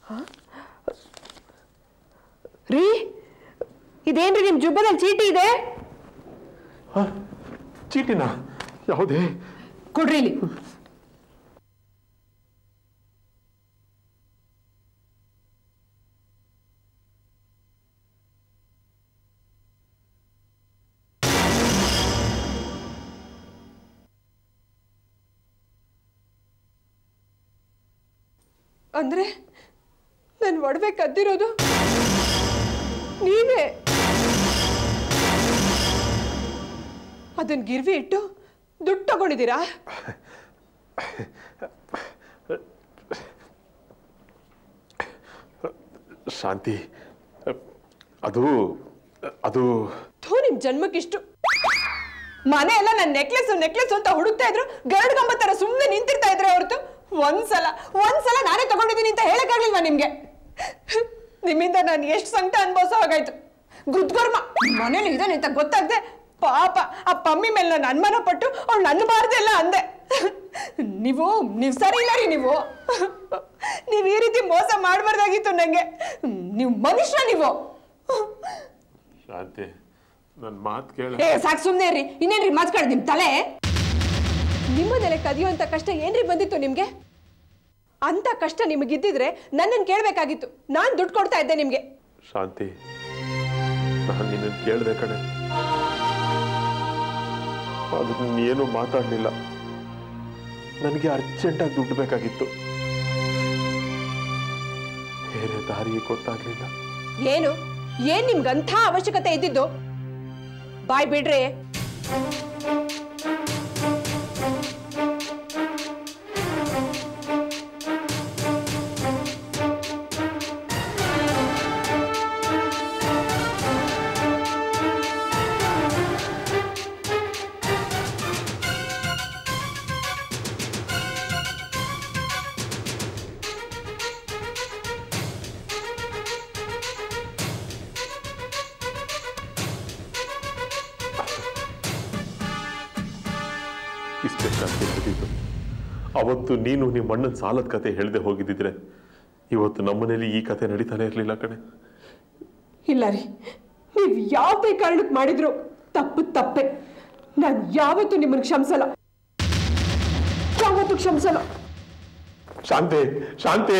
ರೀ ಇದೇನ್ರಿ ನಿಮ್ ಜುಬ್ಬದಲ್ಲಿ ಚೀಟಿ ಇದೆ ಹ? ಚೀಟಿನ ಯಾವುದೇ ಕೊಡ್ರಿ ಇಲ್ಲಿ ಅಂದ್ರೆ ನನ್ ಒಡವೆ ಕದ್ದಿರೋದು ನೀವೇ ಅದನ್ನ ಗಿರ್ವಿ ಇಟ್ಟು ದುಡ್ಡು ತಗೊಂಡಿದ್ದೀರಾ ಶಾಂತಿ ಅದು ಅದು ಥೂ ನಿಮ್ ಜನ್ಮಕ್ಕಿಷ್ಟು ಮನೆ ಎಲ್ಲ ನನ್ನ ನೆಕ್ಲೆಸ್ ನೆಕ್ಲೆಸ್ ಅಂತ ಹುಡುಕ್ತಾ ಇದ್ರು ಗರಡ್ ಗಂಬ ತರ ಸುಮ್ಮನೆ ನಿಂತಿರ್ತಾ ಇದ್ರೆ ಹೊರತು ಒಂದ್ಸಲ ಒಂದ್ಸಲ ನಾನೇ ತಗೊಂಡಿದ್ದೀನಿ ಅಂತ ಹೇಳಕ್ಕಾಗ್ಲಿಲ್ವಾ ನಿಮ್ಗೆ ನಿಮ್ಮಿಂದ ನಾನು ಎಷ್ಟು ಸಂಕಟ ಅನ್ಭವಿಸೋ ಹಾಗಾಯ್ತು ಗುದ್ಗೊರ್ಮ ಮನೇಲಿ ಇದಾನೆ ಅಂತ ಗೊತ್ತಾಗ್ದೆ ಪಾಪ ಆ ಪಮ್ಮಿ ಮೇಲೆ ನಾನು ಅನುಮಾನ ಪಟ್ಟು ಅವ್ಳು ನನ್ನ ಬಾರ್ದೆಲ್ಲ ಅಂದೆ ನೀವು ನೀವು ಸರಿ ಇಲ್ಲ ರೀ ನೀವು ನೀವು ಈ ರೀತಿ ಮೋಸ ಮಾಡಬಾರ್ದಾಗಿತ್ತು ನಂಗೆ ನೀವು ಮನುಷ್ಯ ನೀವು ಶಾಂತಿ ನನ್ನ ಮಾತು ಕೇಳ ಏ ಸಾಕು ಸುಮ್ಮನೆ ರೀ ಇನ್ನೇನ್ರಿ ಮಾತ್ಕಾಡ್ ನಿಮ್ ತಲೆ ನಿಮ್ಮದೆಲೆ ಕದಿಯುವಂತ ಕಷ್ಟ ಏನ್ರಿ ಬಂದಿತ್ತು ನಿಮ್ಗೆ ಅಂತ ಕಷ್ಟ ನಿಮಗಿದ್ದಿದ್ರೆ ನನ್ನನ್ನು ಕೇಳಬೇಕಾಗಿತ್ತು ನಾನು ದುಡ್ಡು ಕೊಡ್ತಾ ಇದ್ದೆ ನಿಮ್ಗೆ ಶಾಂತಿ ನಾನು ನಿನ್ನನ್ನು ಕೇಳಿದೆ ಕಣೆ ಅದು ಏನು ಮಾತಾಡಲಿಲ್ಲ ನನಗೆ ಅರ್ಜೆಂಟಾಗಿ ದುಡ್ಡು ಬೇಕಾಗಿತ್ತು ಬೇರೆ ದಾರಿ ಗೊತ್ತಾಗ್ಲಿಲ್ಲ ಏನು ಏನ್ ನಿಮ್ಗಂಥ ಅವಶ್ಯಕತೆ ಇದ್ದಿದ್ದು ಬಾಯ್ ಬಿಡ್ರಿ ಇಷ್ಟೇ ಶಾಂತಿ ನಡೆದಿದ್ದು ಅವತ್ತು ನೀನು ನಿಮ್ಮ ಅಣ್ಣನ ಸಾಲದ ಕತೆ ಹೇಳದೆ ಹೋಗಿದ್ದಿದ್ರೆ ಇವತ್ತು ನಮ್ಮನೇಲಿ ಈ ಕತೆ ನಡೀತಾನೆ ಇರಲಿಲ್ಲ ಕಣೆ ಇಲ್ಲ ರೀ ನೀವು ಯಾವುದೇ ಕಾರಣಕ್ಕೆ ಮಾಡಿದ್ರು ತಪ್ಪು ತಪ್ಪೆ ನಾನು ಯಾವತ್ತೂ ನಿಮ್ಮನ್ನು ಕ್ಷಮಿಸಲ್ಲ ಯಾವತ್ತೂ ಕ್ಷಮಿಸಲ್ಲ ಶಾಂತಿ ಶಾಂತಿ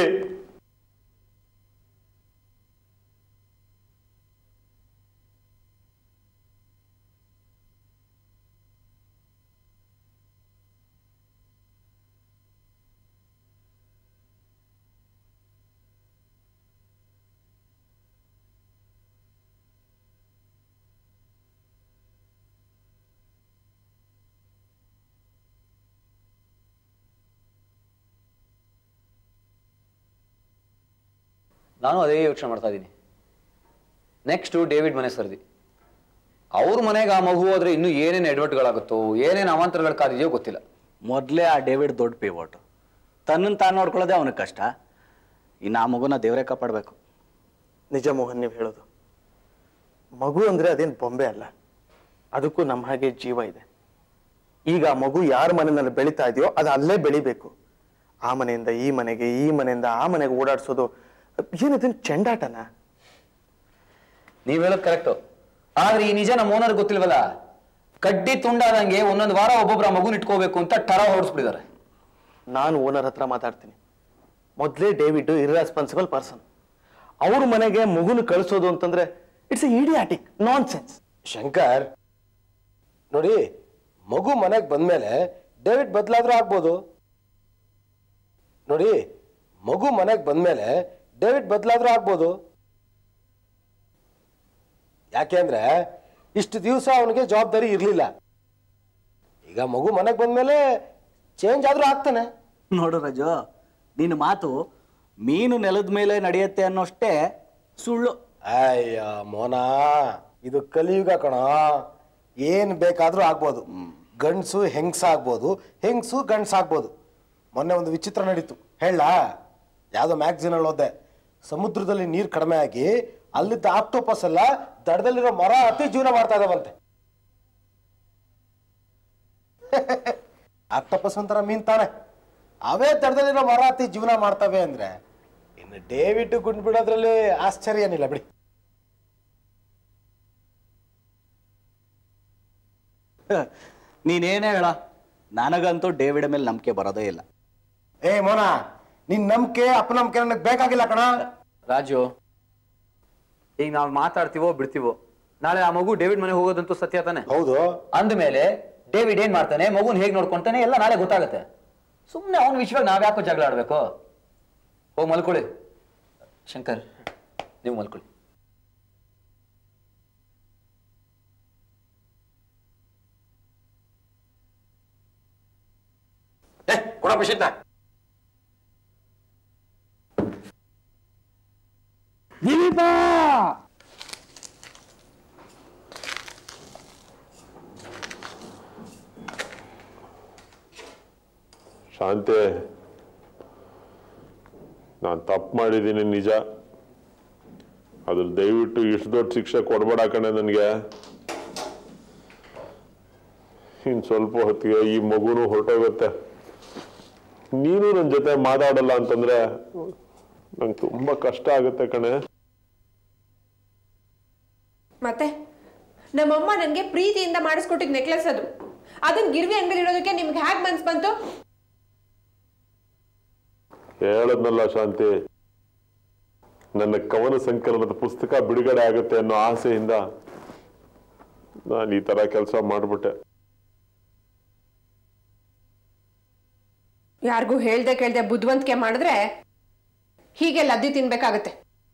ನಾನು ಅದೇ ಯೋಚನೆ ಮಾಡ್ತಾ ಇದ್ದೀನಿ ನೆಕ್ಸ್ಟು ಡೇವಿಡ್ ಮನೆ ಸರ್ದಿ ಅವ್ರ ಮನೆಗೆ ಆ ಮಗು ಹೋದ್ರೆ ಇನ್ನೂ ಏನೇನು ಎಡವಟ್ಗಳಾಗುತ್ತೋ ಏನೇನು ಅವಾಂತರಗಳು ಕಾದಿದೆಯೋ ಗೊತ್ತಿಲ್ಲ ಮೊದಲೇ ಆ ಡೇವಿಡ್ ದೊಡ್ಡ ಪಿವೋಟು ತನ್ನನ್ನು ತಾನು ನೋಡ್ಕೊಳ್ಳೋದೇ ಅವನಿಗೆ ಕಷ್ಟ ಇನ್ನು ಆ ಮಗುನ ದೇವರೇ ಕಾಪಾಡಬೇಕು ನಿಜ ಮೋಹನ್ ನೀವು ಹೇಳೋದು ಮಗು ಅಂದ್ರೆ ಅದೇನು ಬೊಂಬೆ ಅಲ್ಲ ಅದಕ್ಕೂ ನಮ್ಮ ಹಾಗೆ ಜೀವ ಇದೆ ಈಗ ಆ ಮಗು ಯಾರ ಮನೆಯಲ್ಲಿ ಬೆಳೀತಾ ಇದೆಯೋ ಅದು ಅಲ್ಲೇ ಬೆಳಿಬೇಕು ಆ ಮನೆಯಿಂದ ಈ ಮನೆಗೆ ಈ ಮನೆಯಿಂದ ಆ ಮನೆಗೆ ಓಡಾಡ್ಸೋದು ಏನದೇನು ಚೆಂಡಾಟನ ನೀವ್ ಹೇಳೋದು ಕರೆಕ್ಟು ಆದ್ರೆ ಈ ನಿಜ ನಮ್ಮ ಓನರ್ ಗೊತ್ತಿಲ್ವಲ್ಲ ಕಡ್ಡಿ ತುಂಡಾದಂಗೆ ಒಂದೊಂದು ವಾರ ಒಬ್ಬೊಬ್ರ ಮಗುನ ಇಟ್ಕೋಬೇಕು ಅಂತ ಟರ ಹೊರಡಿಸ್ಬಿಟ್ಟಿದ್ದಾರೆ ನಾನು ಓನರ್ ಹತ್ರ ಮಾತಾಡ್ತೀನಿ ಮೊದಲೇ ಡೇವಿಡ್ ಇರ್ರೆಸ್ಪಾನ್ಸಿಬಲ್ ಪರ್ಸನ್ ಅವ್ರ ಮನೆಗೆ ಮಗುನ ಕಳಿಸೋದು ಅಂತಂದ್ರೆ it's a idiotic nonsense Shankar ನೋಡಿ ಮಗು ಮನೆಗೆ ಬಂದ್ಮೇಲೆ ಡೇವಿಡ್ ಬದಲಾದ್ರೂ ಆಗ್ಬೋದು ನೋಡಿ ಮಗು ಮನೆಗೆ ಬಂದ್ಮೇಲೆ ಡೇವಿಡ್ ಬದಲಾದ್ರೂ ಆಗ್ಬೋದು ಯಾಕೆಂದ್ರೆ ಇಷ್ಟು ದಿವಸ ಅವನಿಗೆ ಜವಾಬ್ದಾರಿ ಇರಲಿಲ್ಲ ಈಗ ಮಗು ಮನೆಗೆ ಬಂದ್ಮೇಲೆ ಚೇಂಜ್ ಆದ್ರೂ ಆಗ್ತಾನೆ ನೋಡು ರಜು ನಿನ್ನ ಮಾತು ಮೀನು ನೆಲದ ಮೇಲೆ ನಡೆಯುತ್ತೆ ಅನ್ನೋಷ್ಟೇ ಸುಳ್ಳು ಅಯ್ಯ ಮೋನ ಇದು ಕಲಿಯುಗ ಕಣ ಏನ್ ಬೇಕಾದ್ರೂ ಆಗ್ಬೋದು ಗಂಡ್ಸು ಹೆಂಗ್ಸ ಆಗ್ಬೋದು ಹೆಂಗ್ಸು ಗಂಡ್ಸ ಆಗ್ಬೋದು ಮೊನ್ನೆ ಒಂದು ವಿಚಿತ್ರ ನಡೀತು ಹೇಳ ಯಾವ್ದೋ ಮ್ಯಾಗ್ಝಿನ್ ಅಲ್ಲಿ ಓದ್ದೆ ಸಮುದ್ರದಲ್ಲಿ ನೀರು ಕಡಿಮೆ ಆಗಿ ಅಲ್ಲಿದ್ದ ಆಕ್ಟೋಪಸ್ ಎಲ್ಲ ದಡದಲ್ಲಿರೋ ಮರ ಅತಿ ಜೀವನ ಮಾಡ್ತಾ ಇದಾವಂತೆ ಆಕ್ಟೋಪಸ್ ಒಂಥರ ಮೀನ್ ತಾನೆ ಅವೇ ದಡದಲ್ಲಿರೋ ಮರ ಅತಿ ಜೀವನ ಮಾಡ್ತವೆ ಅಂದ್ರೆ ಇನ್ನು ಡೇವಿಡ್ ಗುಂಡ್ ಬಿಡೋದ್ರಲ್ಲಿ ಆಶ್ಚರ್ಯ ಏನಿಲ್ಲ ಬಿಡಿ ನೀನೇನೇ ಹೇಳ ನನಗಂತೂ ಡೇವಿಡ್ ಮೇಲೆ ನಂಬಿಕೆ ಬರೋದೇ ಇಲ್ಲ ಏ ಮೋನ ನಿನ್ ನಂಬಿಕೆ ಅಪನಂಬಿಕೆ ನನಗೆ ಬೇಕಾಗಿಲ್ಲ ಕಣ ರಾಜು ಈಗ ನಾವು ಮಾತಾಡ್ತೀವೋ ಬಿಡ್ತೀವೋ ನಾಳೆ ಆ ಮಗು ಡೇವಿಡ್ ಮನೆ ಹೋಗೋದಂತೂ ಸತ್ಯ ತಾನೆ ಹೌದು ಅಂದಮೇಲೆ ಡೇವಿಡ್ ಏನ್ ಮಾಡ್ತಾನೆ ಮಗುನ್ ಹೇಗ್ ನೋಡ್ಕೊಂತಾನೆ ಎಲ್ಲ ನಾಳೆ ಗೊತ್ತಾಗುತ್ತೆ ಸುಮ್ಮನೆ ಅವನ ವಿಷಯವಾಗಿ ನಾವ್ಯಾಕೋ ಜಗಳ ಆಡ್ಬೇಕು ಹೋಗಿ ಮಲ್ಕೊಳ್ಳಿ ಶಂಕರ್ ನೀವು ಮಲ್ಕೊಳ್ಳಿ ಏ ಕೊಡ ಬಿಸಿಟ್ನ ಶಾಂತಿ ನಾನು ತಪ್ಪು ಮಾಡಿದ್ದೀನಿ ನಿಜ ಅದ್ರ ದಯವಿಟ್ಟು ಇಷ್ಟು ದೊಡ್ಡ ಶಿಕ್ಷೆ ಕೊಡ್ಬೇಡ ಕಣೆ ನನಗೆ ಇನ್ನು ಸ್ವಲ್ಪ ಹೊತ್ತಿಗೆ ಈ ಮಗುನು ಹೊರಟೋಗುತ್ತೆ ನೀನು ನನ್ನ ಜೊತೆ ಮಾತಾಡಲ್ಲ ಅಂತಂದ್ರೆ ನಂಗೆ ತುಂಬಾ ಕಷ್ಟ ಆಗುತ್ತೆ ಕಣೆ ಮತ್ತೆ ನಮ್ಮಮ್ಮ ನನಗೆ ಪ್ರೀತಿಯಿಂದ ಮಾಡಿಸ್ಕೊಟ್ಟಿದ್ ನೆಕ್ಲೆಸ್ ಅದು ಅದನ್ನ ಗಿರ್ವಿ ಅಂಗಡಿ ಇಡೋದಕ್ಕೆ ನಿಮ್ಗೆ ಹ್ಯಾಕ್ ಮನ್ಸ್ ಬಂತು ಹೇಳದ್ನಲ್ಲ ಶಾಂತಿ ನನ್ನ ಕವನ ಸಂಕಲನದ ಪುಸ್ತಕ ಬಿಡುಗಡೆ ಆಗುತ್ತೆ ಅನ್ನೋ ಆಸೆಯಿಂದ ನಾನು ಈ ತರ ಕೆಲಸ ಮಾಡ್ಬಿಟ್ಟೆ ಯಾರಿಗೂ ಹೇಳ್ದೆ ಕೇಳ್ದೆ ಬುದ್ಧಿವಂತಿಕೆ ಮಾಡಿದ್ರೆ ಹೀಗೆ ಲದ್ದಿ ತಿನ್ಬೇಕಾಗತ್ತೆ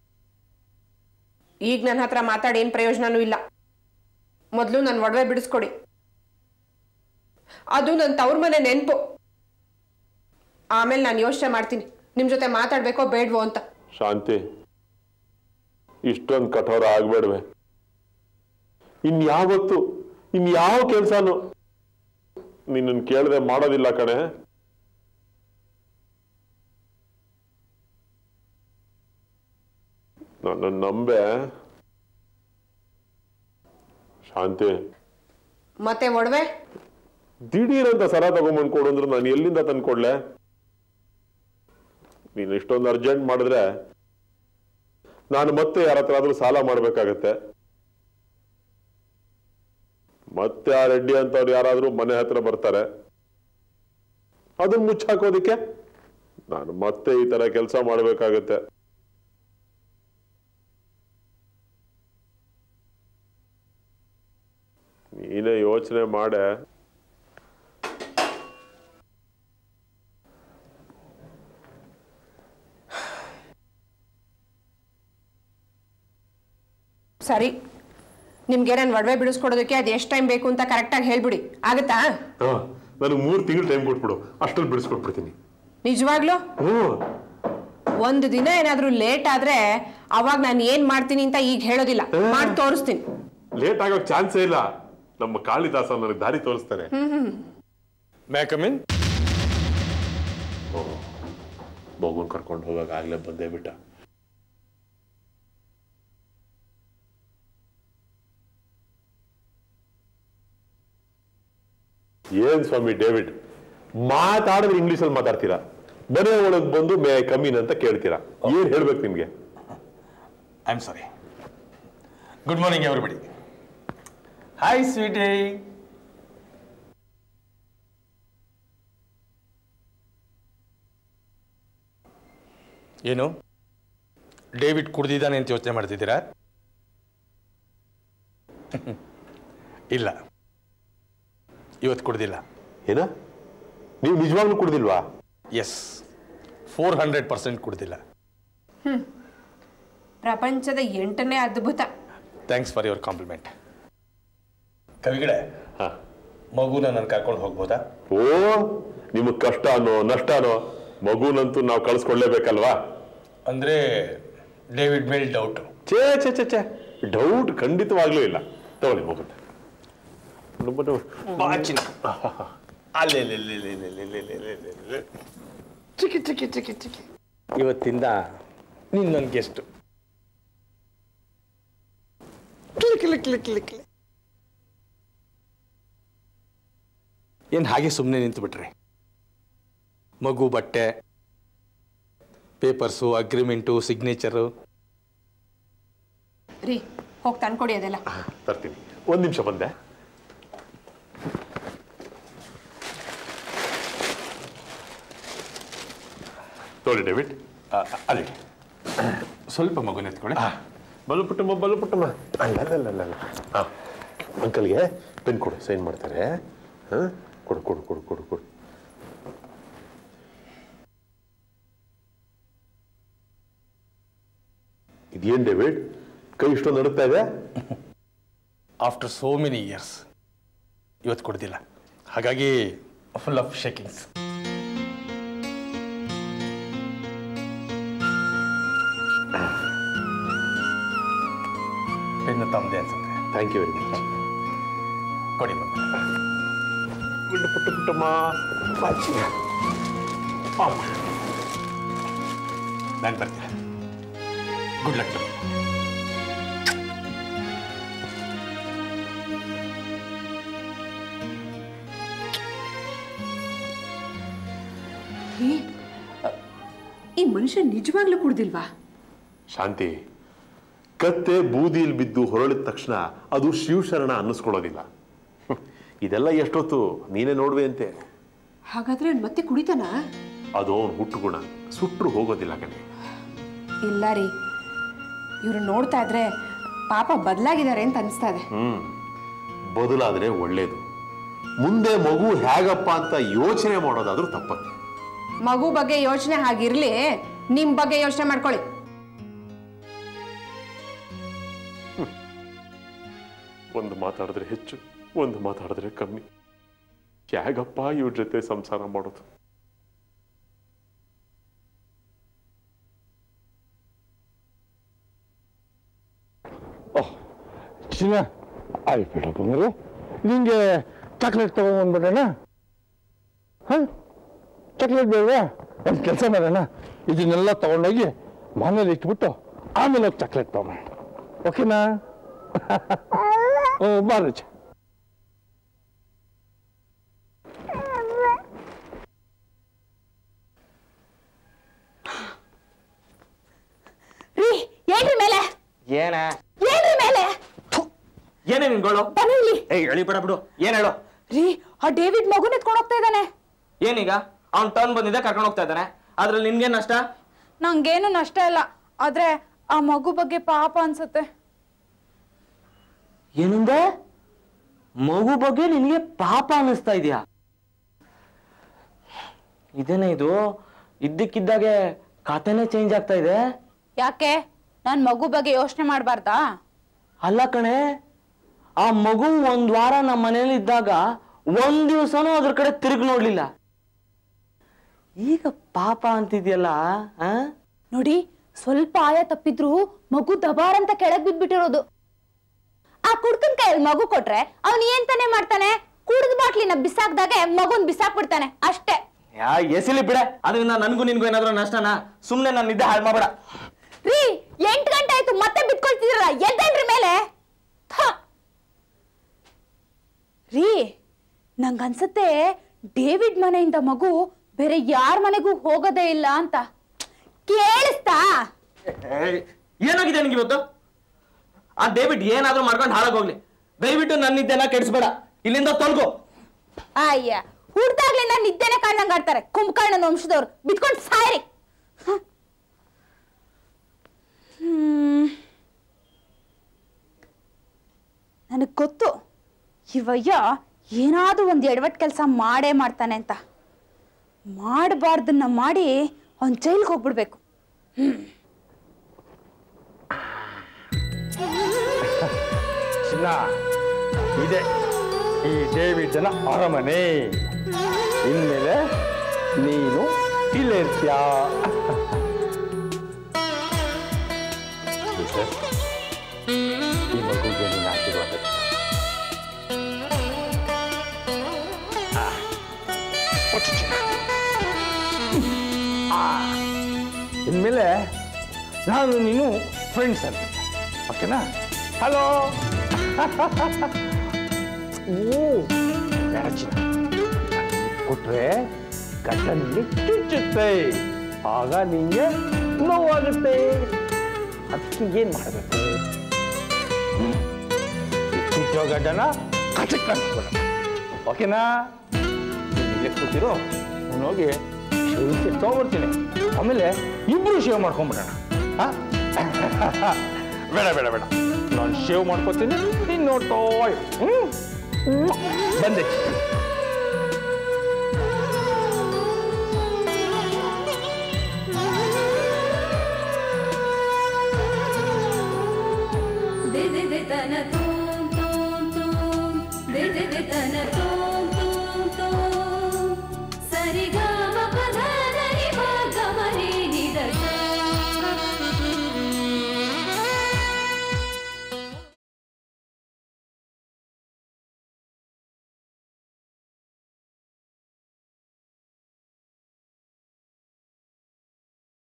ಈಗ ನನ್ನ ಹತ್ರ ಮಾತಾಡಿ ಏನ್ ಪ್ರಯೋಜನನೂ ಇಲ್ಲ ಮೊದಲು ನನ್ನ ಒಡವೆ ಬಿಡಿಸ್ಕೊಡಿ ಅದು ನನ್ನ ತವ್ರ ಮನೆ ನೆನಪು ಆಮೇಲೆ ನಾನು ಯೋಚನೆ ಮಾಡ್ತೀನಿ ನಿಮ್ ಜೊತೆ ಮಾತಾಡ್ಬೇಕೋ ಬೇಡ್ವೋ ಅಂತ ಶಾಂತಿ ಇಷ್ಟೊಂದು ಕಠೋರ ಆಗ್ಬೇಡ್ವೆ ಇನ್ಯಾವತ್ತು ಇನ್ಯಾವ ಕೆಲ್ಸನು ನಿನ್ನನ್ನು ಕೇಳದೆ ಮಾಡೋದಿಲ್ಲ ಕಣೆ ನನ್ನ ನಂಬೆ ಶಾಂತಿ ಮತ್ತೆ ಒಡವೆ ದಿಢೀರಂತ ಸರ ತಗೊಂಬಂದ್ ಕೊಡು ಅಂದ್ರೆ ನಾನು ಎಲ್ಲಿಂದ ತಂದ್ಕೊಡ್ಲೆ ನೀನು ಇಷ್ಟೊಂದು ಅರ್ಜೆಂಟ್ ಮಾಡಿದ್ರೆ ನಾನು ಮತ್ತೆ ಯಾರ ಹತ್ರ ಆದ್ರೂ ಸಾಲ ಮಾಡ್ಬೇಕಾಗತ್ತೆ ಮತ್ತೆ ಆ ರೆಡ್ಡಿ ಅಂತವ್ರು ಯಾರಾದ್ರೂ ಮನೆ ಹತ್ರ ಬರ್ತಾರೆ ಅದನ್ನ ಮುಚ್ಚಾಕೋದಿಕ್ಕೆ ನಾನು ಮತ್ತೆ ಈ ತರ ಕೆಲಸ ಮಾಡ್ಬೇಕಾಗತ್ತೆ ನೀನೇ ಯೋಚನೆ ಮಾಡೆ ಸರಿ ನಿಮ್ಗೆ ನಾನು ಒಡವೆ ಬಿಡಿಸ್ಕೊಡೋದಕ್ಕೆ ಅದು ಎಷ್ಟು ಟೈಮ್ ಬೇಕು ಅಂತ ಕರೆಕ್ಟಾಗಿ ಹೇಳ್ಬಿಡಿ ಆಗುತ್ತಾ ಹಾ ನನಗೆ ಮೂರು ತಿಂಗಳು ಟೈಮ್ ಕೊಟ್ಬಿಡು ಅಷ್ಟ್ರಲ್ಲಿ ಬಿಡಿಸ್ಕೊಟ್ಬಿಡ್ತೀನಿ ನಿಜವಾಗ್ಲೂ ಹ್ಞೂ ಒಂದು ದಿನ ಏನಾದ್ರೂ ಲೇಟ್ ಆದ್ರೆ ಅವಾಗ ನಾನು ಏನ್ ಮಾಡ್ತೀನಿ ಅಂತ ಈಗ ಹೇಳೋದಿಲ್ಲ ಮಾಡಿ ತೋರಿಸ್ತೀನಿ ಲೇಟ್ ಆಗೋಕ್ ಚಾನ್ಸೇ ಇಲ್ಲ ನಮ್ಮ ಕಾಳಿದಾಸ ನನಗೆ ದಾರಿ ತೋರಿಸ್ತಾನೆ ಮ್ಯಾಕಮಿನ್ ಮಗುನ್ ಕರ್ಕೊಂಡು ಹೋಗಾಗ ಆಗ್ಲೇ ಬಂದೇ ಬಿಟ್ಟ ಏನ್ ಸ್ವಾಮಿ ಡೇವಿಡ್ ಮಾತಾಡಿದ್ರೆ ಇಂಗ್ಲಿಷ್ ಅಲ್ಲಿ ಮಾತಾಡ್ತೀರಾ ಮನೆ ಒಳಗ್ ಬಂದು ಮೇ ಕಮ್ಮಿನ್ ಅಂತ ಕೇಳ್ತೀರಾ ಏನ್ ಹೇಳ್ಬೇಕು ನಿಮ್ಗೆ I am sorry good morning everybody hi sweety ಏನು ಡೇವಿಡ್ ಕುಡ್ದಿದ್ದಾನೆ ಅಂತ ಯೋಚನೆ ಮಾಡ್ತಿದ್ದೀರಾ ಇಲ್ಲ ಇವತ್ತು ಕುಡ್ದಿಲ್ಲ ಏನ ನೀವು ನಿಜವಾಗ್ಲೂ ಕುಡ್ದಿಲ್ವಾ ಎಸ್ ಫೋರ್ ಹಂಡ್ರೆಡ್ ಪರ್ಸೆಂಟ್ ಕುಡ್ದಿಲ್ಲ ಪ್ರಪಂಚದ ಎಂಟನೇ ಅದ್ಭುತ ಥ್ಯಾಂಕ್ಸ್ ಫಾರ್ ಯುವರ್ ಕಾಂಪ್ಲಿಮೆಂಟ್ ಕವಿಗಳೇ ಹಾ ಮಗುನ ನಾನು ಕರ್ಕೊಂಡು ಹೋಗ್ಬೋದಾ ಓ ನಿಮಗ್ ಕಷ್ಟ ಅನ್ನೋ ನಷ್ಟ ಅನ್ನೋ ಮಗುನಂತೂ ನಾವು ಕಳಿಸ್ಕೊಡ್ಲೇಬೇಕಲ್ವಾ ಅಂದ್ರೆ ಡೇವಿಡ್ ಮೇಲ್ ಡೌಟ್ ಛೇ ಛೇ ಛೇ ಛೇ ಡೌಟ್ ಖಂಡಿತವಾಗ್ಲೂ ಇಲ್ಲ ತಗೊಳ್ಳಿ ಹೋಗುತ್ತೆ ಚಿಕ್ಕಿ ಚಿಕ್ಕಿ ಚಿಕ್ಕಿ ಚಿಕ್ಕಿ ಇವತ್ತಿಂದ ನೀನ್ ನನ್ ಗೆಸ್ಟ್ ಏನ್ ಹಾಗೆ ಸುಮ್ಮನೆ ನಿಂತು ಬಿಟ್ರಿ ಮಗು ಬಟ್ಟೆ ಪೇಪರ್ಸು ಅಗ್ರಿಮೆಂಟು ಸಿಗ್ನೇಚರು ರೀ ಹೋಗಿ ತಂದ್ಕೊಡಿ ಅದೆಲ್ಲ ತರ್ತೀನಿ ಒಂದು ನಿಮಿಷ ಬಂದೆ ನೋಡಿ ಡೇವಿಡ್ ಅಲ್ಲಿ ಸ್ವಲ್ಪ ಮಗುನ ಎತ್ಕೊಳ್ಳಿ ಬಲು ಪುಟ್ಟಮ್ಮ ಬಲು ಪುಟ್ಟಮ್ಮ ಅಲ್ಲ ಅಲ್ಲ ಅಲ್ಲ ಅಲ್ಲ ಹಾಂ ಅಂಕಲ್ಗೆ ಪೆನ್ ಕೊಡು ಸೈನ್ ಮಾಡ್ತಾರೆ ಹಾಂ ಕೊಡು ಕೊಡು ಕೊಡು ಕೊಡು ಕೊಡು ಇದೇನು ಡೇವಿಡ್ ಕೈ ಇಷ್ಟೊಂದು ನಡುತ್ತಾ ಇದೆ ಆಫ್ಟರ್ ಸೋ ಮೆನಿ ಇಯರ್ಸ್ ಇವತ್ತು ಕೊಡ್ದಿಲ್ಲ ಹಾಗಾಗಿ ಫುಲ್ ಆಫ್ ಶೇಕಿಂಗ್ಸ್ ಪೆನ್ನು ತಮ್ಮದೇ ಅನ್ಸುತ್ತೆ ಥ್ಯಾಂಕ್ ಯು ವೆರಿ ಮಚ್ ಕೊಡಿ ಮಗು ಗುಡ್ಡ ಪುಟ್ಟ ಪುಟ್ಟಮ್ಮ ಬಾಚಿ. ಅಮ್ಮ. ನಾನು ಬರ್ತೀನಿ ಗುಡ್ ಲಕ್ ಟು ರೀ ಅ, ಈ ಮನುಷ್ಯ ನಿಜವಾಗ್ಲೂ ಕುಡ್ದಿಲ್ವಾ ಶಾಂತಿ ಕತ್ತೆ ಬೂದಿಯಲ್ಲಿ ಬಿದ್ದು ಹೊರಳಿದ ತಕ್ಷಣ ಅದು ಶಿವಶರಣ ಅನ್ನಿಸ್ಕೊಳ್ಳೋದಿಲ್ಲ ಹ್ಮ್. ಇದೆಲ್ಲ ಎಷ್ಟೊತ್ತು ನೀನೇ ನೋಡುವೆ ಅಂತೆ ಹಾಗಾದ್ರೆ ಅವ್ನ್ ಮತ್ತೆ ಕುಡಿತಾನ ಅದು ಅವನ ಹುಟ್ಟು ಗುಣ ಸುಟ್ಟರು ಹೋಗೋದಿಲ್ಲ ಕಣೆ ಇಲ್ಲ ರೀ ಇವ್ರು ನೋಡ್ತಾ ಇದ್ರೆ ಪಾಪ ಬದಲಾಗಿದ್ದಾರೆ ಅಂತ ಅನಿಸ್ತಾ ಇದೆ ಹ್ಮ್ ಬದಲಾದ್ರೆ ಒಳ್ಳೇದು ಮುಂದೆ ಮಗು ಹೇಗಪ್ಪ ಅಂತ ಯೋಚನೆ ಮಾಡೋದಾದ್ರೂ ತಪ್ಪತ್ತೆ ಮಗು ಬಗ್ಗೆ ಯೋಚನೆ ಹಾಗಿರ್ಲಿ ನಿಮ್ ಬಗ್ಗೆ ಯೋಚನೆ ಮಾಡ್ಕೊಳ್ಳಿ ಒಂದು ಮಾತಾಡಿದ್ರೆ ಹೆಚ್ಚು ಒಂದು ಮಾತಾಡಿದ್ರೆ ಕಮ್ಮಿ ಹೇಗಪ್ಪ ಇವ್ರ ಜೊತೆ ಸಂಸಾರ ಮಾಡೋದು ಚಿನ್ನ ಆಯ್ತು ಬಿಡು ಬಂಗಾರು ನಿಂಗೆ ಚಾಕ್ಲೇಟ್ ತಗೊಂಡ್ಬಿಡೋಣ ಹಾಂ ಚಾಕ್ಲೇಟ್ ಬೇಡವಾ ಒಂದು ಕೆಲಸ ಮಾಡೋಣ ಇದನ್ನೆಲ್ಲ ತಗೊಂಡೋಗಿ ಮನೇಲಿ ಇಟ್ಬಿಟ್ಟು ಆಮೇಲೆ ಹೋಗಿ ಚಾಕ್ಲೇಟ್ ತಗೊಂಡ ಓಕೆನಾ ಹ್ಞೂ ಬಾರಿ ಚ ರೀ ಏನ್ರಿ ಮೇಲೆ ಏನ ಏನ್ರಿ ಮೇಲೆ ಏನೇ ನಿನ್ಗಳು ಬನ್ನಿ ಇಲ್ಲಿ ಏಯ್ ಎಳಿಬೇಡ ಬಿಡು ಏನ್ ಹೇಳು ರೀ ಆ ಡೇವಿಡ್ ಮಗುನ ಎತ್ಕೊಂಡು ಹೋಗ್ತಾ ಇದ್ದಾನೆ ಏನೀಗ ಅವ್ನ್ ಟರ್ನ್ ಬಂದಿದೆ ಕರ್ಕೊಂಡು ಹೋಗ್ತಾ ಇದ್ದಾನೆ ಅದ್ರಲ್ಲಿ ನಿನ್ಗೇನ್ ನಷ್ಟ ನಂಗೇನು ನಷ್ಟ ಇಲ್ಲ ಆದ್ರೆ ಆ ಮಗು ಬಗ್ಗೆ ಪಾಪ ಅನ್ಸುತ್ತೆ ಏನಂದೆ ಮಗು ಬಗ್ಗೆ ನಿನಗೆ ಪಾಪ ಅನ್ನಿಸ್ತಾ ಇದೆಯಾ ಇದೇನೇ ಇದು ಇದ್ದಕ್ಕಿದ್ದಾಗೆ ಕಥೆನೇ ಚೇಂಜ್ ಆಗ್ತಾ ಇದೆ ಯಾಕೆ ನಾನ್ ಮಗು ಬಗ್ಗೆ ಯೋಚನೆ ಮಾಡ್ಬಾರ್ದಾ ಅಲ್ಲ ಕಣೆ ಆ ಮಗು ಒಂದ್ ವಾರ ನಮ್ಮ ಮನೇಲಿ ಇದ್ದಾಗ ಒಂದ್ ದಿವಸನೂ ಅದ್ರ ಕಡೆ ತಿರುಗಿ ನೋಡ್ಲಿಲ್ಲ ಈಗ ಪಾಪ ಅಂತಿದ್ಯಲ್ಲ ಆ ನೋಡಿ ಸ್ವಲ್ಪ ಆಯ ತಪ್ಪಿದ್ರು ಮಗು ದಬಾರ್ ಅಂತ ಕೆಳಗ್ ಬಿದ್ಬಿಟ್ಟಿರೋದು ಆ ಕುಡ್ಕನ್ ಕೈಯಲ್ಲಿ ಮಗು ಕೊಟ್ರೆ ಅವ್ನ್ ಏನ್ ತಾನೇ ಮಾಡ್ತಾನೆ ಕುಡ್ದ ಬಾಟ್ಲಿನ ಬಿಸಾಕ್ದಾಗೆ ಮಗುನ್ ಬಿಸಾಕ್ಬಿಡ್ತಾನೆ ಅಷ್ಟೇ ಯಾ ಎಸಿಲಿ ಬಿಡೆ ಅದರಿಂದ ನನ್ಗೂ ನಿನ್ಗೂ ಏನಾದ್ರೂ ನಷ್ಟನಾ ಸುಮ್ನೆ ನನ್ನ ನಿದ್ದೆ ಹಾಳು ಮಾಡ್ಬೇಡ ರೀ ಎಂಟು ಗಂಟೆ ಆಯ್ತು ಮತ್ತೆ ಬಿತ್ಕೊಳ್ತಿದ್ರಲ್ಲ ಎದ್ದೇಳ್ರಿ ಮೇಲೆ ಥ. ರೀ ನಂಗನ್ಸತ್ತೆ ಡೇವಿಡ್ ಮನೆಯಿಂದ ಮಗು ಬೇರೆ ಯಾರ ಮನೆಗೂ ಹೋಗೋದೇ ಇಲ್ಲ ಅಂತ ಕೇಳಿಸ್ತಾ ಏನಾಗಿದೆ ನಿನ್ಗೆ ಇವತ್ತು ಆ ಡೇವಿಡ್ ಏನಾದ್ರೂ ಮಾಡ್ಕೊಂಡು ಹಾಳಾಗೋಗ್ಲಿ ದಯವಿಟ್ಟು ನನ್ನ ನಿದ್ದೆನ ಕೆಡಿಸ್ಬೇಡ ಇಲ್ಲಿಂದ ತೊಲ್ಗು ಅಯ್ಯ ಹುಡ್ದಾಗ್ಲಿಂದ ನಿದ್ದೆನೆ ಕಾಣ್ದಂಗ್ ಆಡ್ತಾರೆ ಕುಂಭಕರ್ಣನ ವಂಶದವ್ರು ಬಿತ್ಕೊಂಡು ಸಾಯ್ರಿ ಹ. ಹ್ಮ್. ನನಗ್ ಗೊತ್ತು ಇವಯ್ಯ ಏನಾದ್ರೂ ಒಂದು ಎಡವಟ್ ಕೆಲಸ ಮಾಡೇ ಮಾಡ್ತಾನೆ ಅಂತ ಮಾಡಬಾರ್ದನ್ನ ಮಾಡಿ ಅವ್ನ್ ಜೈಲ್ಗೆ ಹೋಗ್ಬಿಡ್ಬೇಕು ಚಿನ್ನ ಇದೆ ಈ ಡೇವಿಡ್ನ ಅರಮನೆ ಇನ್ಮೇಲೆ ನೀನು ಇಲ್ಲೇ ಇರ್ತೀಯ ಮಿಸ್ಟರ್, ಈ ಮಗುಗೆ ನೀನು ಆಶೀರ್ವಾದ ಆ, ಕೊಟ್ಟು ಚಿನ್ನ. ಆ, ಇನ್ಮೇಲೆ ನಾನು ನೀನು ಫ್ರೆಂಡ್ಸ್ ಅಂತ ಓಕೆನಾ ಹಲೋ ಓ ಬೇಡ ಚಿನ್ನ ಕೊಟ್ರೆ ಗಂಟನಲ್ಲಿ ಚುಚ್ಚುತ್ತೆ ಆಗ ನಿಂಗೆ ನೋವಾಗುತ್ತೆ ಅದಕ್ಕೆ ಏನು ಮಾಡಬೇಕು ಚುಚ್ಚೋ ಗಡ್ಡನ ಕಚಕ್ ಕಳಿಸ್ಬೇಡ ಓಕೆನಾ ಇಲ್ಲೇ ಕೂತಿರೋ ನಾನು ಹೋಗಿ ಶೇವಿಸಿ ತೊಗೊಬರ್ತೀನಿ ಆಮೇಲೆ ಇಬ್ರು ಶೇವ್ ಮಾಡ್ಕೊಂಬಿಡೋಣ ಹಾಂ ಬೇಡ ಬೇಡ ಬೇಡ ನಾನು ಶೇವ್ ಮಾಡ್ಕೊತೀನಿ ನೀನು ನೋಡ್ತಾ ಇರು. ಹ್ಮ್ ಬಂದೆ